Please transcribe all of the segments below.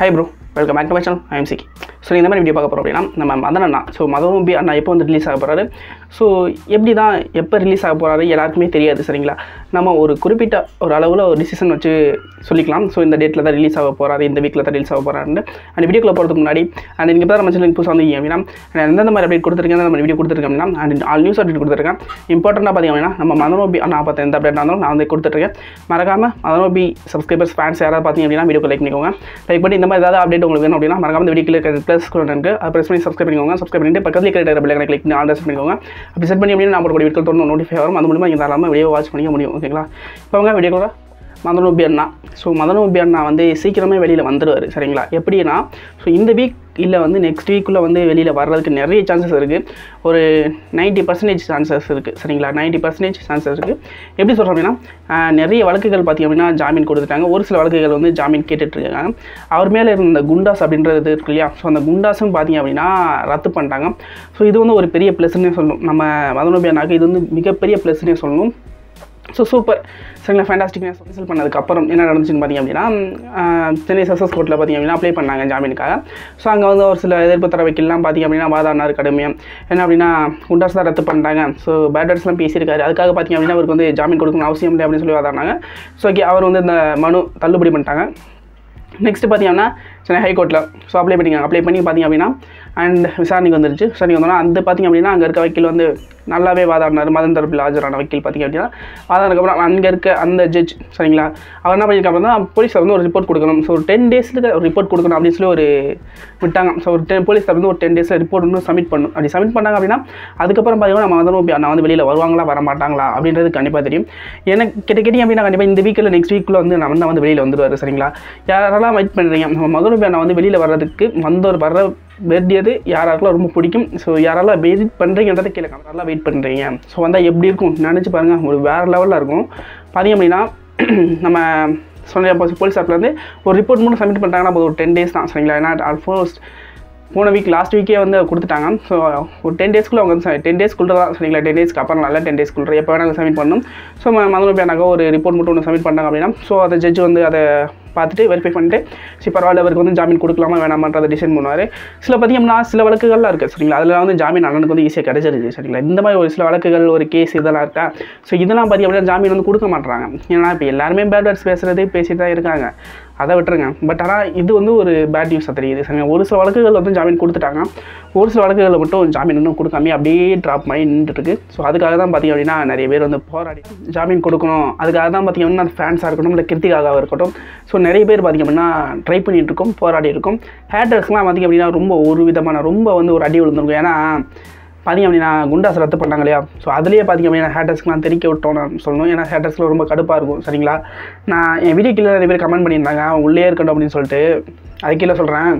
hi bro welcome back to my channel I'm Chikki so இந்த மாதிரி video பார்க்க போகிறோம் அப்படின்னா நம்ம மதன் அண்ணா ஸோ மதனூபி அண்ணா எப்போ வந்து ரிலீஸ் ஆக போகிறாரு ஸோ எப்படி தான் எப்போ ரிலீஸ் ஆக போகிறாரு எல்லாருக்குமே தெரியாது சரிங்களா நம்ம ஒரு குறிப்பிட்ட ஒரு அளவில் ஒரு டிசிஷன் வச்சு சொல்லிக்கலாம் ஸோ இந்த டேட்டில் தான் ரிலீஸ் ஆக போகிறாரு இந்த வீக்கில் தான் ரிலீஸ் ஆக போகிறாருன்னு அந்த வீடியோக்குள்ள போகிறதுக்கு முன்னாடி அண்ட் நீங்கள் இப்போ நம்ம சேனலுக்கு புதுசாக வந்தீங்க அப்படின்னா நான் எந்தெந்த மாதிரி அப்டேட் கொடுத்துருக்கேன் அந்த மாதிரி வீடியோ கொடுத்துருக்கேன் அப்படின்னா அண்ட் ஆல் நியூஸ் அப்டேட் கொடுத்துருக்கேன் இம்பார்ட்டண்ட்டாக பார்த்தீங்க அப்படின்னா நம்ம மதனோபி அண்ணா பார்த்த எந்த அப்டேட் இருந்தாலும் நான் வந்து கொடுத்துட்ருக்கேன் மறக்காமல் மதனோபி சப்ஸ்கிரைபர்ஸ் ஃபேன்ஸ் யாராவது பார்த்தீங்க அப்படின்னா வீடியோ லைக் பண்ணிக்கோங்க லைக் பண்ணி இந்த மாதிரி ஏதாவது அப்டேட் உங்களுக்கு வேணும் அப்படின்னா மறக்காம இந்த வீடியோ இருக்கிற ப்ளஸ் இருக்குது அதை ப்ரெஸ் பண்ணி சப்ஸ்கிரைப் பண்ணிக்கோங்க சப்ஸ்கிரைப் பண்ணிட்டு பக்கத்தில் இருக்கிற பிள்ளைங்க கிளிக் பண்ணி ஆர்டர் பண்ணிக்கோங்க அப்படி செட் பண்ணி அப்படின்னா நம்ம வீடியோ தொடர்ந்து நோட்டிஃபை வரும் அது மூலமாக நீங்கள் தாராளமாக வீடியோ வாட்ச் பண்ணிக்க முடியும் ஓகேங்களா இப்போ அவங்க வீடியோ கூட மதனோபி அண்ணா ஸோ மதனோபி அண்ணா வந்து சீக்கிரமே வெளியில் வந்துடுவார் சரிங்களா எப்படின்னா ஸோ இந்த வீக் இல்லை வந்து நெக்ஸ்ட் வீக்குள்ளே வந்து வெளியில் வர்றதுக்கு நிறைய சான்சஸ் இருக்குது ஒரு நைன்ட்டி பர்சன்டேஜ் சான்சஸ் இருக்குது சரிங்களா நைன்ட்டி பர்சன்டேஜ் சான்சஸ் இருக்குது எப்படி சொல்கிறோம் அப்படின்னா ஆஹ், நிறைய வழக்குகள் பார்த்திங்க அப்படின்னா ஜாமீன் கொடுத்துட்டாங்க ஒரு சில வழக்குகள் வந்து ஜாமீன் கேட்டுட்ருக்காங்க அவர் மேலே இருந்த குண்டாஸ் அப்படின்றது இருக்கு இல்லையா ஸோ அந்த குண்டாஸும் பார்த்திங்க அப்படின்னா ரத்து பண்ணிட்டாங்க ஸோ இது வந்து ஒரு பெரிய ப்ளஸ்ன்னே சொல்லணும் நம்ம மதனோபி அண்ணாக்கு இது வந்து மிகப்பெரிய ப்ளஸ்ன்னே சொல்லணும் ஸோ சூப்பர் சரிங்களா ஃபேண்டாஸ்டிக் ரிசல்ட் பண்ணதுக்கப்புறம் என்ன நடந்துச்சுன்னு பார்த்தீங்க அப்படின்னா ஆஹ், சென்னை சக்ஸஸ் கோர்ட்டில் பார்த்தீங்க அப்படின்னா அப்ளை பண்ணாங்க ஜாமீனுக்காக ஸோ அங்கே வந்து ஒரு சில எதிர்ப்பு தர வைக்கலாம் பார்த்தீங்க அப்படின்னா வாதாடினார் கடுமையாக என்ன அப்படின்னா குண்டாஸ் தான் ரத்து பண்ணிட்டாங்க ஸோ பேட்டர்ஸ்லாம் பேசியிருக்காரு அதுக்காக பார்த்தீங்க அப்படின்னா அவருக்கு வந்து ஜாமீன் கொடுக்கணும் அவசியம் இல்லை அப்படின்னு சொல்லி வாதாடினாங்க ஸோ ஓகே அவர் வந்து இந்த மனு தள்ளுபடி பண்ணிட்டாங்க நெக்ஸ்ட் பார்த்தீங்கன்னா சென்னை ஹைகோர்ட்டில் ஸோ அப்ளை பண்ணிங்க அப்ளை பண்ணி பார்த்தீங்க அப்படின்னா அண்ட் விசாரணைக்கு வந்துருச்சு விசாரணைக்கு வந்தோன்னா அந்த பார்த்தீங்க அப்படின்னா அங்கே இருக்க வக்கீல் வந்து நல்லாவே வாதாடினார் மதன் தரப்பில் ஆஜரான வக்கீல் பார்த்தீங்க அப்படின்னா வாதாடினதுக்கப்புறம் அங்கே இருக்க அந்த ஜட்ஜ் சரிங்களா அவர் என்ன பண்ணியிருக்காங்க தான் போலீஸ் வந்து ஒரு ரிப்போர்ட் கொடுக்கணும் ஸோ ஒரு டென் டேஸுக்கு ஒரு ரிப்போர்ட் கொடுக்கணும் அப்படின்னு சொல்லி ஒரு விட்டாங்க ஸோ ஒரு டென் போலீஸ் வந்து ஒரு டென் டேஸில் ரிப்போர்ட் வந்து சப்மிட் பண்ணணும் அப்படி சப்மிட் பண்ணாங்க அப்படின்னா அதுக்கப்புறம் பார்த்தீங்கன்னா நம்ம வந்து நான் வந்து வெளியில் வருவாங்களா வர மாட்டாங்களா அப்படின்றது கண்டிப்பாக தெரியும் எனக்கு கிட்ட கேட்டிங்க அப்படின்னா கண்டிப்பாக இந்த வீக்கில் நெக்ஸ்ட் வீக்கில் வந்து நான் வந்து வந்து வெளியில் வந்துடுவார் சரிங்களா யாரெல்லாம் வெயிட் பண்ணுறீங்க நம்ம மதுரை நான் வந்து வெளியில் வர்றதுக்கு வந்தவர் வர்ற வேண்டியது யாராருக்கெல்லாம் ரொம்ப பிடிக்கும் ஸோ யாரெல்லாம் வெயிட் பண்ணுறீங்கன்றதை கேளுங்க யாரெல்லாம் வெயிட் பண்ணுறீங்க ஸோ வந்தால் எப்படி இருக்கும் நினச்சி பாருங்கள் ஒரு வேறு லெவலில் இருக்கும் பார்த்தீங்க அப்படின்னா நம்ம சொன்ன போலீஸ் ஆஃப்லேருந்து ஒரு ரிப்போர்ட் மட்டும் சப்மிட் பண்ணிட்டாங்கன்னா போதும் ஒரு டென் டேஸ் தான் சரிங்களா ஏன்னா ஆல்மோஸ்ட் போன வீக் லாஸ்ட் வீக்கே வந்து கொடுத்துட்டாங்க ஸோ ஒரு டென் டேஸ்க்குள்ளே அவங்க வந்து டென் டேஸ்க்குள்ள தான் சரிங்களா டென் டேஸ்க்கு அப்புறம் நல்லா டென் டேஸ்க்குள்ள எப்போ வேணாலும் சப்மிட் பண்ணணும் ஸோ மதுரை பேனாக ஒரு ரிப்போர்ட் மட்டும் ஒன்று சப்மிட் பண்ணாங்க அப்படின்னா ஸோ அதை ஜட்ஜ் வந்து அதை பார்த்துட்டு வெரிஃபை பண்ணிட்டு சரி பரவாயில்ல அவருக்கு வந்து ஜாமீன் கொடுக்கலாமா வேணாமான்றதை டிசைன் பண்ணுவார் சில பார்த்தீங்கன்னா சில வழக்குகள்லாம் இருக்குது சரிங்களா அதில் வந்து ஜாமீன் அண்ணனுக்கு வந்து ஈஸியாக கிடைச்சிருச்சு சரிங்களா இந்த மாதிரி ஒரு சில வழக்குகள் ஒரு கேஸ் இதெல்லாம் இருக்கா ஸோ இதெல்லாம் பார்த்தி அப்படின்னா ஜாமீன் வந்து கொடுக்க மாட்றாங்க ஏன்னா இப்போ எல்லாருமே பேட் வேர்ட்ஸ் பேசுகிறது பேசிட்டு தான் இருக்காங்க அதை விட்டுருங்க பட் ஆனால் இது வந்து ஒரு பேட் நியூஸாக தெரியுது சரிங்களா ஒரு சில வழக்குகள் வந்து ஜாமீன் கொடுத்துட்டாங்க ஒரு சில வழக்குகளில் மட்டும் ஜாமீன் இன்னும் கொடுக்காம அப்படியே ட்ராப் பண்ணி நின்றுட்டுருக்கு ஸோ அதுக்காக தான் பார்த்திங்க அப்படின்னா நிறைய பேர் வந்து போராடி ஜாமீன் கொடுக்கணும் அதுக்காக தான் பார்த்திங்க அப்படின்னா ஃபேன்ஸாக இருக்கட்டும் இல்லை கிருத்திகாக இருக்கட்டும் ஸோ நிறைய பேர் பார்த்திங்க அப்படின்னா ட்ரை பண்ணிட்டு இருக்கோம் போராடி இருக்கோம் ஹேட்டர்ஸ்லாம் பார்த்திங்க அப்படின்னா ரொம்ப ஒரு விதமான ரொம்ப வந்து ஒரு அடி விழுந்திருக்கும் ஏன்னா பார்த்திங்க அப்படின்னா குண்டாஸ் ரத்து பண்ணாங்க இல்லையா ஸோ அதுலேயே பார்த்திங்க அப்படின்னா ஹேட்டர்ஸ்க்குலாம் தெரிக்க விட்டோன்னு சொல்லணும் ஏன்னா ஹேட்டர்ஸ்லாம் ரொம்ப கடுப்பாக இருக்கும் சரிங்களா நான் என் வீடியோ கீழே நிறைய பேர் கமெண்ட் பண்ணியிருந்தாங்க அவன் உள்ளே இருக்கட்டும் அப்படின்னு சொல்லிட்டு அது கீழே சொல்கிறேன்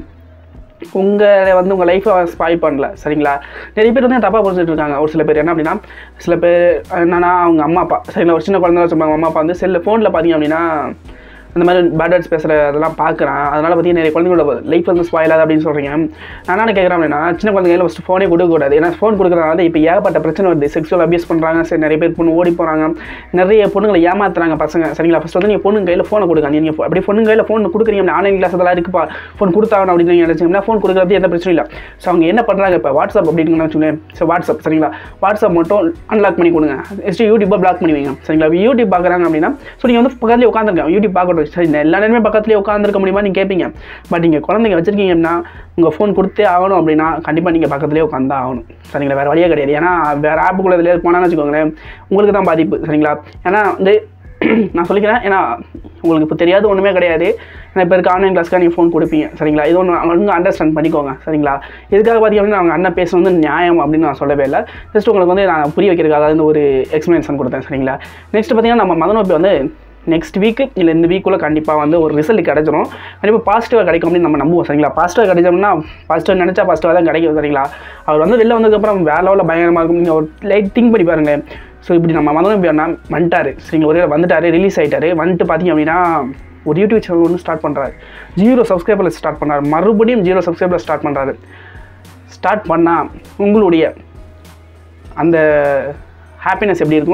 உங்களை வந்து உங்கள் லைஃப்பை ஸ்பாயில் பண்ணல சரிங்களா நிறைய பேர் வந்து தப்பாக புரிஞ்சுட்டு இருக்காங்க ஒரு சில பேர் என்ன அப்படின்னா சில பேர் என்னன்னா அவங்க அம்மா அப்பா சரிங்களா ஒரு சின்ன குழந்தை சொல்லுவாங்க அம்மா அப்பா வந்து செல்ல ஃபோனில் பார்த்தீங்க அப்படின்னா அந்த மாதிரி பேட் வேர்ட்ஸ் பேசுகிற அதெல்லாம் பார்க்குறான் அதனால் பார்த்தீங்கன்னா நிறைய குழந்தைங்களோட லைஃப் வந்து ஸ்பாயில் ஆகுது அப்படின்னு சொல்கிறீங்க நான் என்ன கேட்குறேன் அப்படின்னா சின்ன குழந்தைங்கள ஃபஸ்ட்டு ஃபோனே கொடுக்கக்கூடாது ஏன்னா ஃபோன் கொடுக்குறதுனால இப்போ ஏகப்பட்ட பிரச்சனை வருது செக்ஷுவல் அபியூஸ் பண்ணுறாங்க சரி நிறைய பேர் பொண்ணு ஓடி போகிறாங்க நிறைய பொண்ணுங்களை ஏமாத்துறாங்க பசங்க சரிங்களா ஃபஸ்ட் வந்து நீங்கள் பொண்ணு கையில் ஃபோனை கொடுங்க நீங்கள் அப்படி பொண்ணு கையில் ஃபோன் கொடுக்குறீங்க ஆன்லைன் கிளாஸ் அதெல்லாம் இருக்குப்பா ஃபோன் கொடுத்தாகணும் அப்படின்னு நீங்கள் நினச்சிங்கன்னா ஃபோன் கொடுக்குறது எந்த பிரச்சனையும் இல்லை ஸோ அவங்க என்ன பண்ணுறாங்க இப்போ வாட்ஸ்அப் அப்படின்னு வச்சுக்கோங்க ஸோ வாட்ஸ்அப் சரிங்களா வாட்ஸ்அப் மட்டும் அன்லாக் பண்ணி கொடுங்க நெக்ஸ்ட் யூடியூப்பை பிளாக் பண்ணி வைங்க சரிங்களா யூடியூப் பார்க்குறாங்க அப்படின்னா ஸோ நீங்கள் வந்து பக்கத்துலேயே உட்காந்துருக்கேன் யூடியூப் பார்க்கட்டும் சரி எல்லா நேரமே பக்கத்துலேயே உட்காந்துருக்க முடியுமா நீங்கள் கேட்பீங்க பட் நீங்கள் குழந்தைங்க வச்சுருக்கீங்கன்னா உங்கள் ஃபோன் கொடுத்தே ஆகணும் அப்படின்னா கண்டிப்பாக நீங்கள் பக்கத்துலேயே உட்காந்து ஆகணும் சரிங்களா வேறு வழியே கிடையாது ஏன்னா வேறு ஆப்புக்குள்ளே இதில் போனான்னு வச்சுக்கோங்களேன் உங்களுக்கு தான் பாதிப்பு சரிங்களா ஏன்னா வந்து நான் சொல்லிக்கிறேன் ஏன்னா உங்களுக்கு இப்போ தெரியாது ஒன்றுமே கிடையாது ஏன்னா இப்போ இருக்க ஆன்லைன் கிளாஸ்க்காக நீங்கள் ஃபோன் கொடுப்பீங்க சரிங்களா இது ஒன்று அவங்க அண்டர்ஸ்டாண்ட் பண்ணிக்கோங்க சரிங்களா இதுக்காக பார்த்தீங்க அப்படின்னா அவங்க அண்ணன் பேசுறது வந்து நியாயம் அப்படின்னு நான் சொல்லவே இல்லை ஜஸ்ட் உங்களுக்கு வந்து நான் புரிய வைக்கிறதுக்காக வந்து ஒரு எக்ஸ்பிளனேஷன் கொடுத்தேன் சரிங்களா நெக்ஸ்ட் பார்த்தீங்கன்னா நம்ம மதனோப்பி வந்து நெக்ஸ்ட் வீக்கு இல்லை இந்த வீக்குள்ளே கண்டிப்பாக வந்து ஒரு ரிசல்ட் கிடைச்சிரும் கண்டிப்பாக பாசிட்டிவாக கிடைக்கும் அப்படின்னு நம்ம நம்புவோம் சரிங்களா பாசிட்டிவாக கிடைச்சோம்னா பாசிட்டிவ் நினச்சா பாசிட்டிவாக தான் கிடைக்கும் சரிங்களா அவர் வந்து வெளில வந்ததுக்கப்புறம் வேற லெவலில் பயங்கரமாக இருக்கும் நீங்கள் ஒரு லைட் திங்க் பண்ணி பாருங்களேன் ஸோ இப்படி நம்ம மதனம் அண்ணா வந்துட்டார் சரிங்களா ஒரே வந்துட்டார் ரிலீஸ் ஆகிட்டாரு வந்துட்டு பார்த்தீங்க அப்படின்னா ஒரு யூடியூப் சேனல் ஒன்று ஸ்டார்ட் பண்ணுறாரு ஜீரோ சப்ஸ்கிரைபரில் ஸ்டார்ட் பண்ணுறாரு மறுபடியும் ஜீரோ சப்ஸ்கிரைபரில் ஸ்டார்ட் பண்ணுறாரு ஸ்டார்ட் பண்ணால் உங்களுடைய அந்த ஹாப்பினஸ் எப்படி இருக்கும்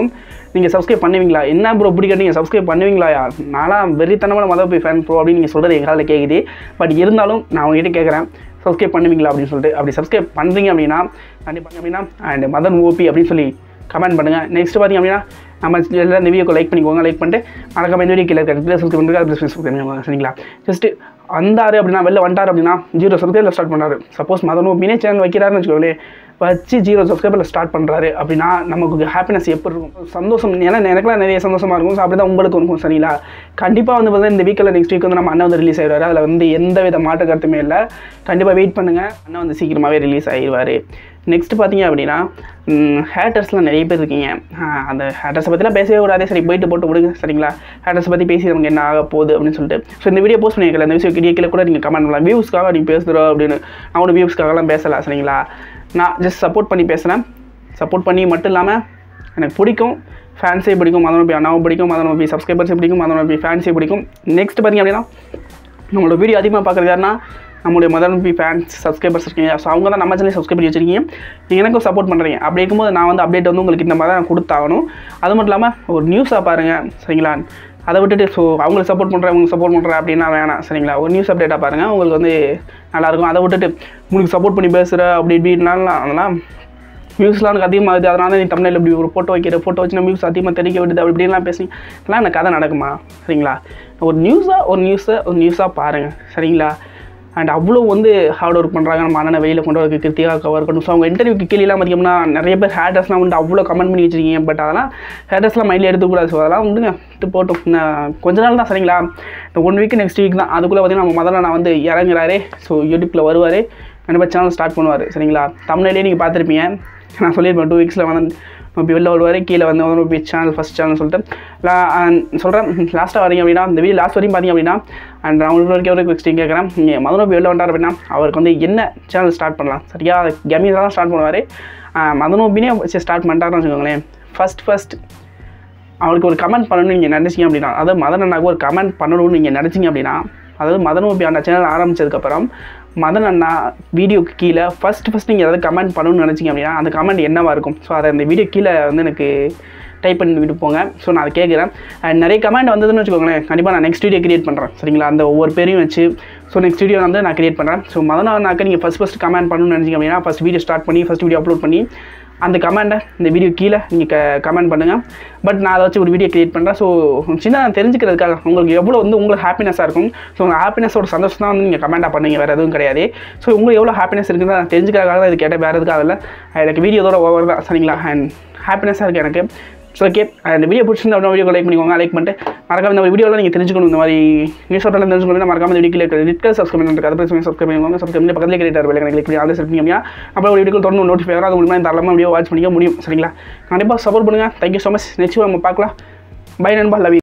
நீங்கள் சப்ஸ்கிரைப் பண்ணுவீங்களா என்ன ப்ரோ இப்படி கேட்டீங்க சப்ஸ்கிரைப் பண்ணுவீங்களாயா நான்லாம் வெறித்தனமான மத போய் ஃபேன் ப்ரோ அப்படின்னு நீங்கள் சொல்கிறது எங்கள் காதில் கேட்குது பட் இருந்தாலும் நான் உங்ககிட்ட கேட்குறேன் சப்ஸ்கிரைப் பண்ணுவீங்களா அப்படின்னு சொல்லிட்டு அப்படி சப்ஸ்கிரைப் பண்ணுறீங்க அப்படின்னா கண்டிப்பாக அப்படின்னா அண்ட் மதன் ஓபி அப்படின்னு சொல்லி கமெண்ட் பண்ணுங்கள் நெக்ஸ்ட் பார்த்தீங்க அப்படின்னா நம்ம எல்லாம் இந்த வீடியோக்கு லைக் பண்ணிக்கோங்க லைக் பண்ணிட்டு மறக்காம இந்த வீடியோ கீழே இருக்க சப்ஸ்கிரைப் பண்ணுறது அது சப்ஸ்கிரைப் பண்ணிக்கோங்க சரிங்களா ஜஸ்ட்டு வந்தார் அப்படின்னா வெளில வந்துட்டார் அப்படின்னா ஜீரோ சப்ஸ்கிரைபில் ஸ்டார்ட் பண்ணுறாரு சப்போஸ் மதன் ஓபினே சேனல் வைக்கிறாருன்னு வச்சுக்கோங்களேன் வச்சு ஜீரோ சப்ஸ்கிரைபரில் ஸ்டார்ட் பண்ணுறாரு அப்படின்னா நமக்கு ஹாப்பினஸ் எப்படி இருக்கும் சந்தோஷம் ஏன்னா எனக்குலாம் நிறைய சந்தோஷமாக இருக்கும் ஸோ அப்படி தான் உங்களுக்கு இருக்கும் சரிங்களா கண்டிப்பாக வந்து பார்த்தீங்கன்னா இந்த வீக்கில் நெக்ஸ்ட் வீக் வந்து நம்ம அண்ணன் வந்து ரிலீஸ் ஆயிடுவார் அதில் வந்து எந்த வித மாற்று கருத்துமே இல்லை கண்டிப்பாக வெயிட் பண்ணுங்கள் அண்ணன் வந்து சீக்கிரமாகவே ரிலீஸ் ஆயிடுவார் நெக்ஸ்ட் பார்த்தீங்க அப்படின்னா ஹேட்டர்ஸ்லாம் நிறைய பேர் இருக்கீங்க ஆஹ் அந்த ஹேட்டர்ஸை பற்றிலாம் பேசவே கூடாது சரி போயிட்டு போட்டு விடுங்க சரிங்களா ஹேட்டர்ஸை பற்றி பேசி நமக்கு என்ன ஆக போகுது அப்படின்னு சொல்லிட்டு ஸோ இந்த வீடியோ போஸ்ட் பண்ணிக்கல இந்த விஷயம் கீழே கூட நீங்கள் கமெண்ட் பண்ணலாம் வியூஸ்க்காக நீங்கள் பேசுகிறோம் அப்படின்னு நான் ஒன்று வியூஸ்க்காகலாம் பேசலாம் சரிங்களா நான் ஜஸ்ட் சப்போர்ட் பண்ணி பேசுகிறேன் சப்போர்ட் பண்ணி மட்டும் இல்லாமல் எனக்கு பிடிக்கும் ஃபேன்ஸே பிடிக்கும் மதனோபி அண்ணாவும் பிடிக்கும் மதனோபி சப்ஸ்கிரைபர்ஸே பிடிக்கும் மதனோபி ஃபேன்ஸே பிடிக்கும் நெக்ஸ்ட் பார்த்தீங்க அப்படின்னா நம்மளோட வீடியோ அதிகமாக பார்க்குறது யாருன்னா நம்மளுடைய மதனோபி ஃபேன்ஸ் சப்ஸ்கிரைபர்ஸ் இருக்கீங்க ஸோ அவங்க தான் நம்ம சேனல் சப்ஸ்கிரைப் பண்ணி வச்சிருக்கீங்க நீங்கள் எனக்கும் சப்போர்ட் பண்ணுறீங்க அப்படி இருக்கும்போது நான் வந்து அப்டேட் வந்து உங்களுக்கு இந்த மாதிரி தான் கொடுத்தாகணும் அது மட்டும் இல்லாமல் ஒரு நியூஸாக பாருங்கள் சரிங்களா அதை விட்டுட்டு ஸோ அவங்களுக்கு சப்போர்ட் பண்ணுறேன் உங்களுக்கு சப்போர்ட் பண்ணுறேன் அப்படின்னா வேணாம் சரிங்களா ஒரு நியூஸ் அப்டேட்டாக பாருங்கள் உங்களுக்கு வந்து நல்லாயிருக்கும் அதை விட்டுட்டு உங்களுக்கு சப்போர்ட் பண்ணி பேசுகிற அப்படி இப்படின்னாலாம் அதெல்லாம் வியூஸ்லாம் எனக்கு அதிகமாகுது அதனால நீ தமிழில் இப்படி ஒரு ஃபோட்டோ வைக்கிற ஃபோட்டோ வச்சு நம்ம வியூஸ் அதிகமாக தெளிக்க விடுது அப்படி இப்படிலாம் பேசி இதெல்லாம் எனக்கு கதை நடக்குமா சரிங்களா ஒரு நியூஸாக ஒரு நியூஸை ஒரு நியூஸாக பாருங்கள் சரிங்களா அண்ட் அவ்வளோ வந்து ஹார்ட் ஒர்க் பண்ணுறாங்க நம்ம அண்ணனை வெளியில் கொண்டு வரக்கு கிருத்திகாக்காக இருக்கட்டும் ஸோ அவங்க இன்டர்வியூக்கு கீழேலாம் பார்த்தீங்கன்னா நிறைய பேர் ஹேட்டர்ஸ்லாம் வந்து அவ்வளோ கமெண்ட் பண்ணி வச்சிருக்கீங்க பட் அதெல்லாம் ஹேட்டர்ஸ்லாம் மைண்டில் எடுத்துக்கூடாது ஸோ அதெல்லாம் வந்துங்க விட்டு போட்டோம் நான் கொஞ்ச நாள் தான் சரிங்களா இந்த ஒன் வீக் நெக்ஸ்ட் வீக் தான் அதுக்குள்ளே பார்த்தீங்கன்னா நம்ம முதல்ல நான் வந்து இறங்குறாரு ஸோ யூடியூப்பில் வருவார் கண்டிப்பாக சேனல் ஸ்டார்ட் பண்ணுவார் சரிங்களா தமிழ்லேயே நீங்கள் பார்த்துருப்பீங்க நான் சொல்லியிருப்பேன் டூ வீக்ஸில் வந்து இப்போ வெளில வருவார் கீழே வந்து வந்து சேனல் ஃபஸ்ட் சேனல் சொல்லிட்டு லா சொல்கிறேன் லாஸ்ட்டாக வரீங்க அப்படின்னா இந்த வீடியோ லாஸ்ட் வரையும் பார்த்தீங்க அப்படின்னா அண்ட் நான் உங்களுக்கு வரைக்கும் ஒரு கொஸ்டின் கேட்குறேன் நீங்கள் மதனோபி வெளில வந்தார் அப்படின்னா அவருக்கு வந்து என்ன சேனல் ஸ்டார்ட் பண்ணலாம் சரியா கெமிஸாக தான் ஸ்டார்ட் பண்ணுவார் மதனோபினே வச்சு ஸ்டார்ட் பண்ணிட்டாருன்னு வச்சுக்கோங்களேன் ஃபஸ்ட் ஃபஸ்ட் அவருக்கு ஒரு கமெண்ட் பண்ணணும்னு நீங்கள் நினச்சிங்க அப்படின்னா அதாவது மதன் அண்ணாக்கு ஒரு கமெண்ட் பண்ணணும்னு நீங்கள் நினச்சிங்க அப்படின்னா அதாவது மதனோபி அண்ணா சேனல் ஆரம்பிச்சதுக்கப்புறம் மதன் அண்ணா வீடியோக்கு கீழே ஃபஸ்ட் ஃபஸ்ட் நீங்கள் ஏதாவது கமெண்ட் பண்ணணும்னு நினச்சிங்க அப்படின்னா அந்த கமெண்ட் என்னவாக இருக்கும் ஸோ அதை அந்த வீடியோ கீழே வந்து எனக்கு டைப் பண்ணி விட்டு போங்க ஸோ நான் அதை கேட்குறேன் அண்ட் நிறைய கமெண்ட் வந்ததுன்னு வச்சுக்கோங்களேன் கண்டிப்பாக நான் நெக்ஸ்ட் வீடியோ கிரியேட் பண்ணுறேன் சரிங்களா அந்த ஒவ்வொரு பேரையும் வச்சு ஸோ நெக்ஸ்ட் வீடியோ வந்து நான் கிரியேட் பண்ணுறேன் ஸோ மதன் அண்ணாக்க நீங்கள் ஃபஸ்ட் ஃபஸ்ட் கமெண்ட் பண்ணணும்னு நினச்சிங்க அப்படின்னா ஃபஸ்ட் வீடியோ ஸ்டார்ட் பண்ணி ஃபஸ்ட் வீடியோ அப்லோட் பண்ணி அந்த கமெண்ட்டை இந்த வீடியோ கீழே நீங்கள் க கமெண்ட் பண்ணுங்கள் பட் நான் அதை வச்சு ஒரு வீடியோ க்ரியேட் பண்ணுறேன் ஸோ சின்ன தெரிஞ்சுக்கிறதுக்காக உங்களுக்கு எவ்வளோ வந்து உங்களுக்கு ஹாப்பினஸாக இருக்கும் ஸோ உங்கள் ஹாப்பினஸோட சந்தோஷம் தான் வந்து நீங்கள் கமெண்ட்டாக பண்ணுங்க வேறு எதுவும் கிடையாது ஸோ உங்களுக்கு எவ்வளோ ஹாப்பினஸ் இருக்குன்னு நான் தெரிஞ்சுக்கிறதுக்காக தான் இது கேட்டேன் வேறு எதுக்காக இல்லை எனக்கு வீடியோதோட ஓவர் தான் சரிங்களா அண்ட் ஹாப்பினஸாக இருக்குது எனக்கு ஸோ ஓகே இந்த வீடியோ பிடிச்சிருந்தா அப்படின்னா வீடியோ லைக் பண்ணிக்கோங்க லைக் பண்ணிட்டு மறக்காம இந்த வீடியோவில் நீங்கள் தெரிஞ்சுக்கணும் இந்த மாதிரி நியூஸ் ஹோட்டலில் தெரிஞ்சுக்கணும் மறக்காம இந்த வீடியோ இருக்கிற ரிட்கல் சப்ஸ்கிரைப் பண்ணுறது அதை பற்றி சப்ஸ்கிரைப் பண்ணிக்கோங்க சப்ஸ்கிரைப் பண்ணி பக்கத்தில் கிரியேட்டர் வேலை கிளிக் பண்ணி அதை செட் பண்ணி அப்படின்னா அப்புறம் ஒரு வீடியோ தொடர்ந்து நோட்டிஃபை வரும் அது மூலமாக தாராளமாக வீடியோ வாட்ச் பண்ணிக்க முடியும் சரிங்களா கண்டிப்பாக சப்போர்ட் பண்ணுங்கள் தேங்க்யூ ஸோ மச் நெக்ஸ்ட் நம்ம பார்க்கலாம் பை நண்பா லவ்